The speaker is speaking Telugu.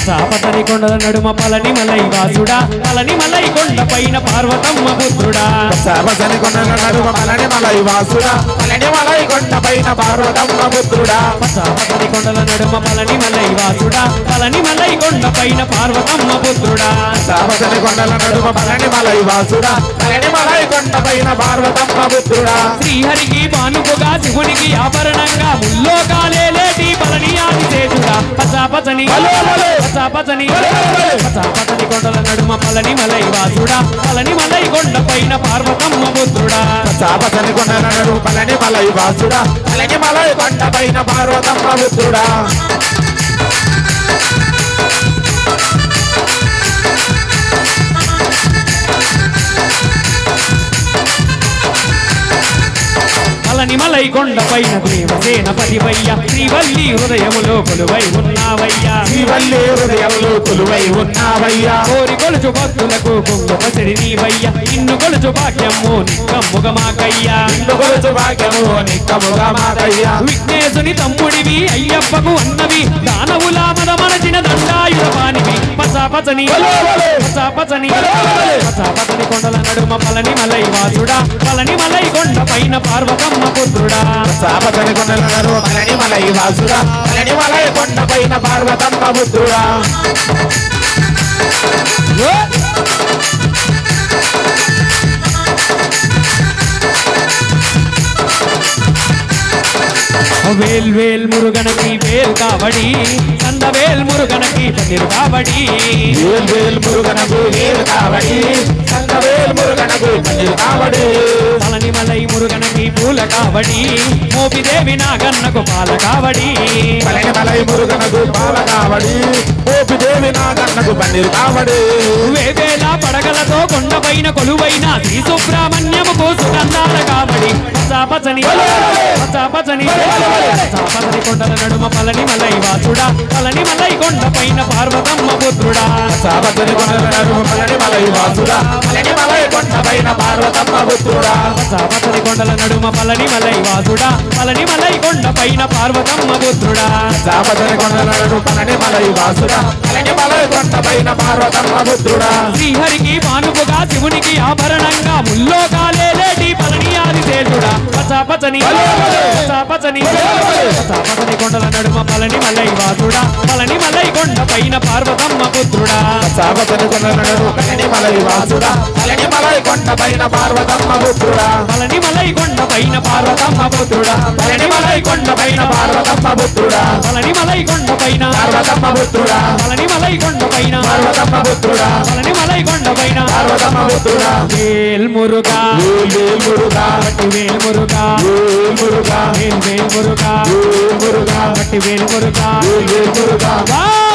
పచాపతని కొండల నడుమ పలని మలై వాసుడా పలని మలై కొండ పైన పార్వతమ్మ పుత్రుడా సర్వజని కొండల నడుమ మలని మలై వాసుడా మలని మలై కొండ పైన పార్వతమ్మ పుత్రుడా పచాపతని కొండల నడుమ పలని మలై వాసుడా పలని మలై కొండ పైన పార్వతమ్మ పుత్రుడా సర్వజని కొండల నడుమ మలని మలై వాసుడా మలని మలై కొండ పైన పార్వతమ్మ పుత్రుడా శ్రీహరికి పానుపుగా శివునికి ఆభరణంగా ముల్లోకాలేటి పలని ఆదిశేషుడా పచాపచని పచాపచని పచాపచని కొండల నడుమ పలని మలై వాసుడా పలని మలై కొండ పైన పార్వతమ్మ పుత్రుడా సర్వజని కొండల నడుమ మలని మలై వాసుడా మలని మలై కొండ పైన పార్వతమ్మ పుత్రుడా పలని మలై కొండ పైన దేవసేన పదివయ్య శ్రీవల్లి హృదయములో కొలువై ఉన్నావయ్యా శ్రీవల్లి హృదయంలో కొలువై ఉన్నావయ్యా కోరి కొలుచు భక్తులకు కొంగు పసిడి నీవయ్య ఇన్ను కొలుచు భాగ్యము నిక్కమ్ముగ మాకయ్యా నిన్ను కొలుచు భాగ్యము నిక్కముగా మాకయ్యా విఘ్నేశుని తమ్ముడివి అయ్యప్పకు అన్నవి దానవులా మద మనచిన దండాయుధపానివి పచాపచని పచాపచని పచాపచని కొండల నడుమ పలని మలై వాసుడా పలని మలై కొండ పైన పార్వతమ్మ పుత్రుడా సాపతని కొండల నడుమ మలని మలై వాసుడా మలని మలై కొండ పైన పార్వతమ్మ పుత్రుడా వేల్ వేల్ మురుగనకి వేల్ కావడి కందవేల్ మురుగనకి పన్నీరు కావడి వేల్ వేల్ మురుగనకు వేలు కావడి సంగవేల్ మురుగనకు పన్నీరు కావడి పలని మలై మురుగనకి పూల కావడి మోపిదేవి నాగన్నకు పాల కావడి పలని మలై మురుగనకు పాల కావడి ఓపిదేవి నాగన్నకు పన్నీరు కావడి వేవేల పడగలతో కొండపైన కొలువైన శ్రీ సుబ్రహ్మణ్యముకు సుగంధాల కావడి పచాపచని పచాపచని పచాపచని కొండల నడుమ పలని మలై వాసుడా పలని మలై కొండ పైన పార్వతమ్మ పుత్రుడా సాపతని కొండల నడుమ పలని మలై వాసుడా పలని మలై కొండ పైన పార్వతమ్మ పుత్రుడా పచాపచని కొండల నడుమ పలని మలై వాసుడా పలని మలై కొండ పైన పార్వతమ్మ పుత్రుడా సాపతని కొండల నడుమ పలని మలై వాసుడా పలని మలై కొండ పైన పార్వతమ్మ పుత్రుడా శ్రీహరికి పానుపుగా శివునికి ఆభరణంగా ముల్లోకాలేటి పలని ఆదిశేషుడా పచాపచని పచాపచని పచాపచని కొండల నడుమ పలని మలై వాసుడా పలని మలై కొండ పైన పార్వతమ్మ పుత్రుడా సాపతని కొండల నడుమ పలని మలై వాసుడా పలని మలై కొండ పైన పార్వతమ్మ పుత్రుడా పలని మలై కొండ పైన పార్వతమ్మ పుత్రుడా పలని మలై కొండ పైన పార్వతమ్మ పుత్రుడా పలని మలై కొండ పైన పార్వతమ్మ పుత్రుడా పలని మలై కొండ పైన పార్వతమ్మ పుత్రుడా పలని మలై కొండ పైన పార్వతమ్మ పుత్రుడా వేల్ మురుగా వేల్ వేల్ మురుగా పట్టి వేల్ మురుగా వేల్ మురుగా వేల్ వేల్ మురుగా వేల్ మురుగా పట్టి వేల్ మురుగా వేల్ వేల్ మురుగా వా